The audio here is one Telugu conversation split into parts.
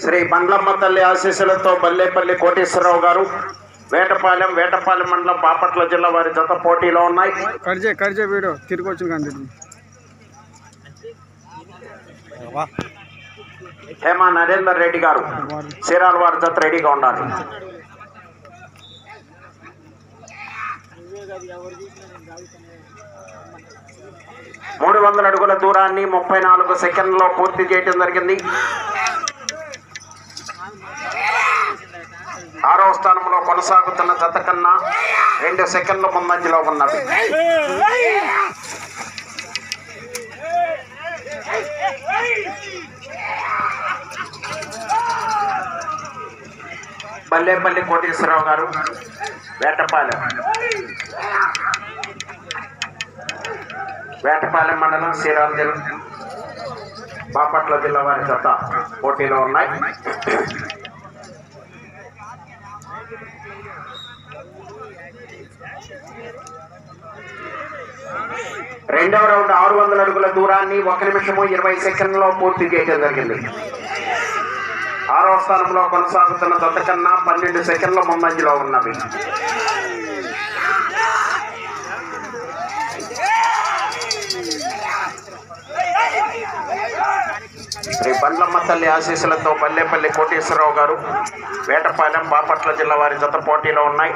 శ్రీ బండ్లమ్మ తల్లి ఆశీస్సులతో బల్లేపల్లి కోటేశ్వరరావు గారు వేటపాలెం వేటపాలెం మండలం బాపట్ల జిల్లా వారి జత పోటీలో ఉన్నాయి కట్ చేయి కట్ చేయి వీడియో తిరిగి వచ్చిన కానీ హేమ నరేందర్ రెడ్డి గారు చీరాల వారి జత రెడీగా ఉండాలి మూడు వందల అడుగుల దూరాన్ని ముప్పై నాలుగు సెకండ్లో పూర్తి చేయడం జరిగింది ఆరవ స్థానంలో కొనసాగుతున్న జత కన్నా రెండు సెకండ్ల ముందంజలో ఉన్నది బల్లేపల్లి కోటేశ్వరరావు గారు వేటపాలెం వేటపాలెం మండలం శ్రీరామ్ జిల్లా బాపట్ల జిల్లా వారి జత పోటీలో ఉన్నాయి రెండవ రౌండ్ ఆరు వందల అడుగుల దూరాన్ని ఒక నిమిషము ఇరవై సెకండ్లో పూర్తి చేయడం జరిగింది ఆరవ స్థానంలో కొనసాగుతున్న జత కన్నా పన్నెండు సెకండ్ల ముందంజలో ఉన్నవి శ్రీ బండ్లమ్మ తల్లి ఆశీస్సులతో పల్లెపల్లి కోటేశ్వరరావు గారు వేటపాలెం బాపట్ల జిల్లా వారి జత పోటీలో ఉన్నాయి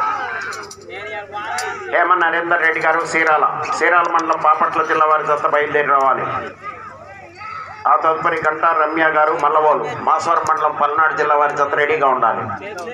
హేమ నరేందర్ రెడ్డి గారు సీరాల సీరాల మండలం బాపట్ల జిల్లా వారి జత బయలుదేరి రావాలి ఆ తదుపరి గంటా రమ్య గారు మల్లవోలు మాసవరం మండలం పల్నాడు జిల్లా వారి జత రెడీగా ఉండాలి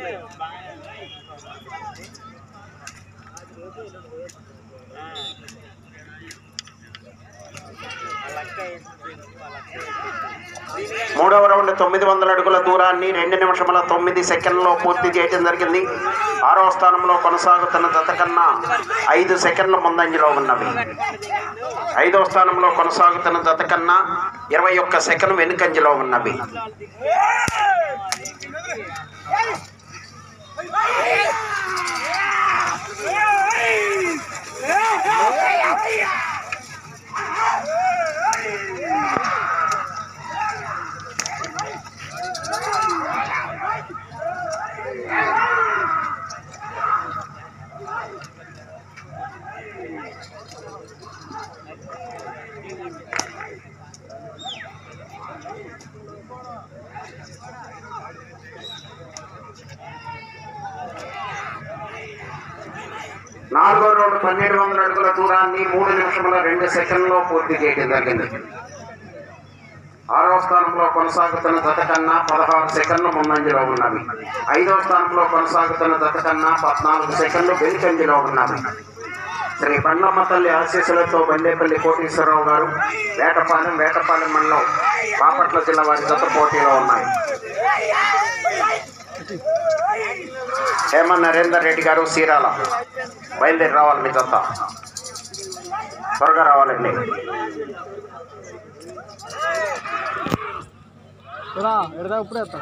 మూడవ రౌండ్ తొమ్మిది వందల అడుగుల దూరాన్ని రెండు నిమిషముల తొమ్మిది సెకండ్లో పూర్తి చేయడం జరిగింది ఆరవ స్థానంలో కొనసాగుతున్న జత కన్నా ఐదు సెకండ్ల ముందంజలో ఉన్నవి ఐదవ స్థానంలో కొనసాగుతున్న జత కన్నా ఇరవై ఒక్క సెకండ్ వెనుకంజలో ఉన్నవి నాలుగో రౌండ్ పన్నెండు వందల అడుగుల దూరాన్ని మూడు నిమిషముల రెండు సెకండ్లో పూర్తి చేయడం జరిగింది ఆరవ స్థానంలో కొనసాగుతున్న జత కన్నా పదహారు సెకండ్లు ముందంజలో ఉన్నవి ఐదవ స్థానంలో కొనసాగుతున్న జత కన్నా పద్నాలుగు సెకండ్లు వెనుకంజలో ఉన్నవి శ్రీ బండ్లమ్మ తల్లి ఆశీస్సులతో బండేపల్లి కోటేశ్వరరావు గారు వేటపాలెం వేటపాలెం మండలం బాపట్ల జిల్లా వారి జత పోటీలో ఉన్నాయి హేమ నరేందర్ రెడ్డి గారు సీరాల బయలుదేరి రావాలి మీ జత త్వరగా రావాలండి రా ఎడదా ఇప్పుడే వస్తా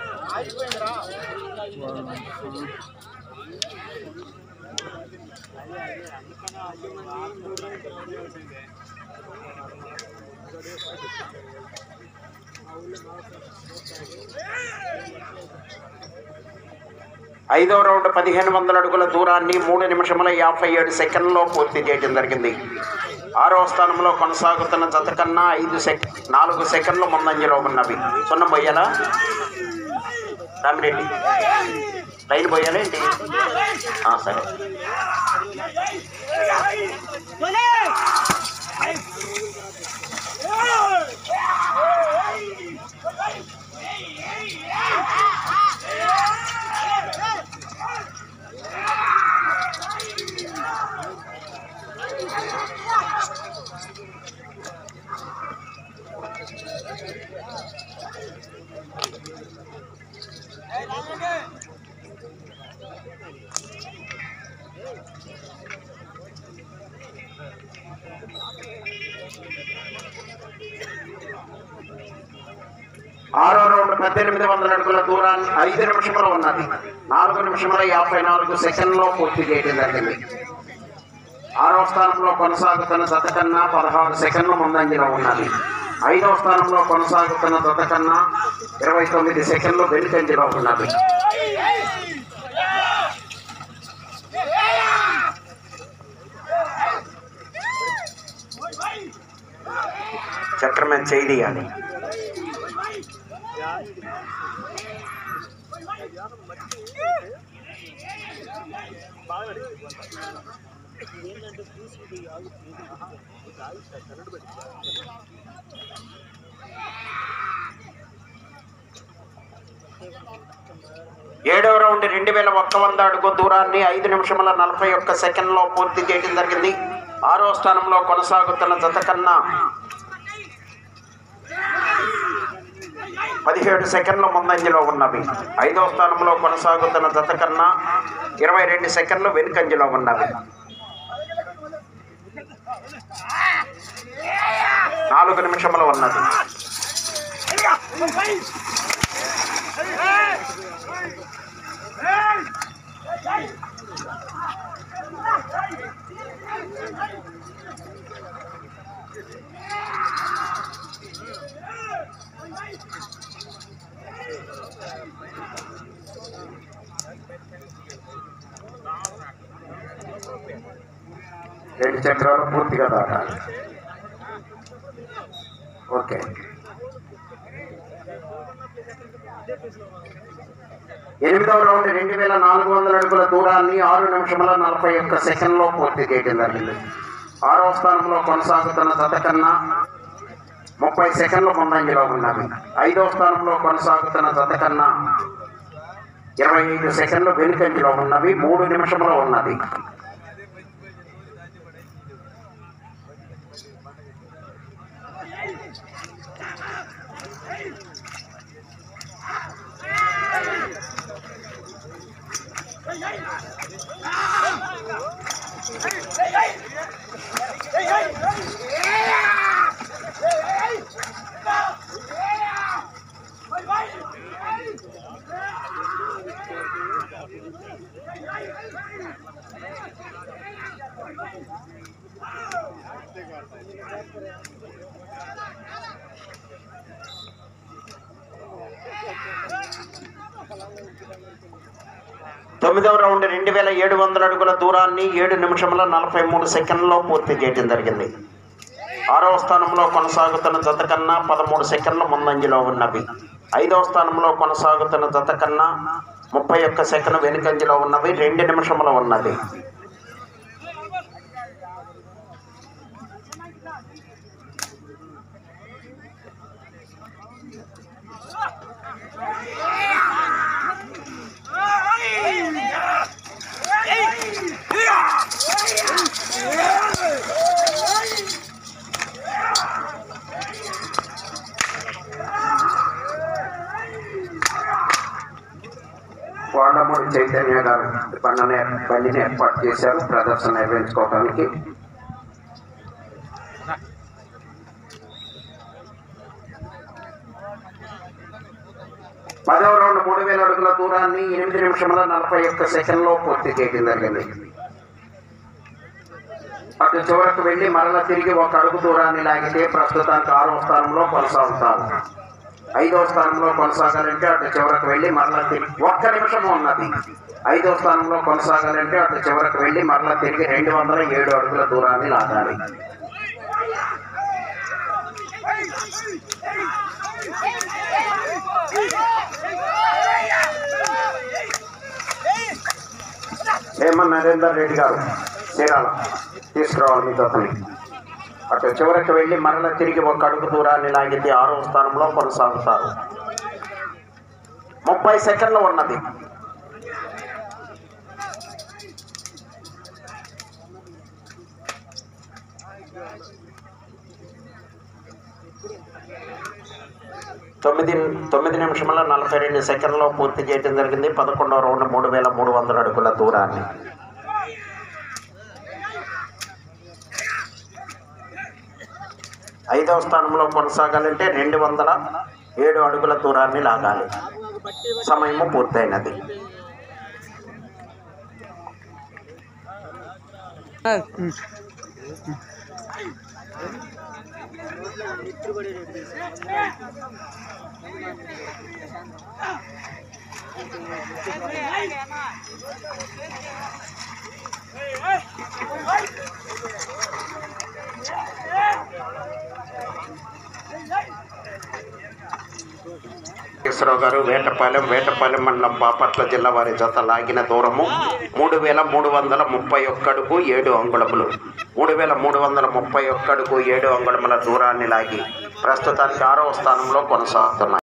ఐదవ రౌండ్ పదిహేను వందల అడుగుల దూరాన్ని మూడు నిమిషముల యాభై ఏడు సెకండ్లో పూర్తి చేయడం జరిగింది ఆరవ స్థానంలో కొనసాగుతున్న జత కన్నా ఐదు సెక్ నాలుగు సెకండ్లు ముందంజలో ఉన్నవి సున్నం పోయాలా రామిరెడ్డి లైన్ పోయాలా ఏంటి ఆ, సరే ఆరో రౌండ్ పద్దెనిమిది వందల అడుగుల దూరాన్ని ఐదు నిమిషములు ఉన్నది నాలుగు నిమిషముల యాభై నాలుగు సెకండ్లో పూర్తి చేయడం జరిగింది ఆరో స్థానంలో కొనసాగుతున్న జత కన్నా పదహారు సెకండ్ల ముందంజలో ఉన్నది ఐదవ స్థానంలో కొనసాగుతున్న జత కన్నా ఇరవై తొమ్మిది సెకండ్లు వెనుకంజలో ఉన్నవి చక్రమే చేయాలి ఏడవ రౌండ్ రెండు వేల ఒక్క వంద అడుగు దూరాన్ని ఐదు నిమిషముల నలభై ఒక్క సెకండ్లో పూర్తి చేయడం జరిగింది ఆరో స్థానంలో కొనసాగుతున్న జత కన్నా పదిహేడు సెకండ్ల ముందంజలో ఉన్నవి ఐదో స్థానంలో కొనసాగుతున్న జత కన్నా ఇరవై రెండు సెకండ్లు వెనుకంజలో ఉన్నవి నాలుగు నిమిషములు ఉన్నది రెండు చక్రాలు పూర్తిగా దాటాలి ఓకే ఎనిమిదవ రౌండ్ రెండు వేల నాలుగు వందల అడుగుల దూరాన్ని ఆరు నిమిషముల నలభై ఒక్క సెకండ్లో పూర్తి చేయడం జరిగింది ఆరవ స్థానంలో కొనసాగుతున్న జత కన్నా ముప్పై సెకండ్ల ముందంజలో ఉన్నవి ఐదవ స్థానంలో కొనసాగుతున్న జత కన్నా ఇరవై ఐదు సెకండ్లు వెనుకంజలో ఉన్నవి మూడు నిమిషంలో ఉన్నది తొమ్మిదవ రౌండ్ రెండు వేల ఏడు వందల అడుగుల దూరాన్ని ఏడు నిమిషముల నలభై మూడు సెకండ్లో పూర్తి చేయడం జరిగింది ఆరవ స్థానంలో కొనసాగుతున్న జత కన్నా పదమూడు సెకండ్ల ముందంజలో ఉన్నవి ఐదవ స్థానంలో కొనసాగుతున్న జత కన్నా ముప్పై ఒక్క సెకండ్ వెనుకంజలో ఉన్నవి రెండు నిమిషముల ఉన్నది వాళ్ళమూడి చైతన్య గారు బండని బండిని ఏర్పాటు చేశారు ప్రదర్శన నిర్వహించుకోవడానికి పదవ రౌండ్ మూడు వేల అడుగుల దూరాన్ని ఎనిమిది నిమిషముల నలభై ఒక్క సెకండ్లో పూర్తి చేయడం జరిగింది అటు చివరకు వెళ్ళి మరల తిరిగి ఒక అడుగు దూరాన్ని లాగితే ప్రస్తుతానికి ఆరో స్థానంలో కొనసాగుతారు ఐదో స్థానంలో కొనసాగాలంటే అటు చివరకు వెళ్ళి మరలా తిరిగి ఒక్క నిమిషం ఉన్నది ఐదో స్థానంలో కొనసాగాలంటే అటు చివరకు వెళ్ళి మరలా తిరిగి రెండు వందల ఏడు అడుగుల దూరాన్ని లాగాలి హేమన్ నరేందర్ రెడ్డి గారు చీరాల తీసుకురావాలి మీ జతని అటు చివరికి వెళ్ళి మరల తిరిగి ఒక అడుగు దూరాన్ని లాగితే ఆరో స్థానంలో కొనసాగుతారు ముప్పై సెకండ్లు ఉన్నది తొమ్మిది తొమ్మిది నిమిషముల నలభై రెండు సెకండ్లో పూర్తి చేయడం జరిగింది పదకొండవ రౌండ్ మూడు వేల మూడు వందల అడుగుల దూరాన్ని ఐదవ స్థానంలో కొనసాగాలంటే రెండు వందల ఏడు అడుగుల దూరాన్ని లాగాలి సమయము పూర్తయినది నాగేశ్వరరావు గారు వేటపాలెం వేటపాలెం మండలం బాపట్ల జిల్లా వారి జత లాగిన దూరము మూడు వేల మూడు వందల ముప్పై ఒక్కడుకు ఏడు అంగుళములు మూడు వేల మూడు వందల ముప్పై ఒక్కడుకు ఏడు అంగుళముల దూరాన్ని లాగి ప్రస్తుతానికి ఆరవ స్థానంలో కొనసాగుతున్నాయి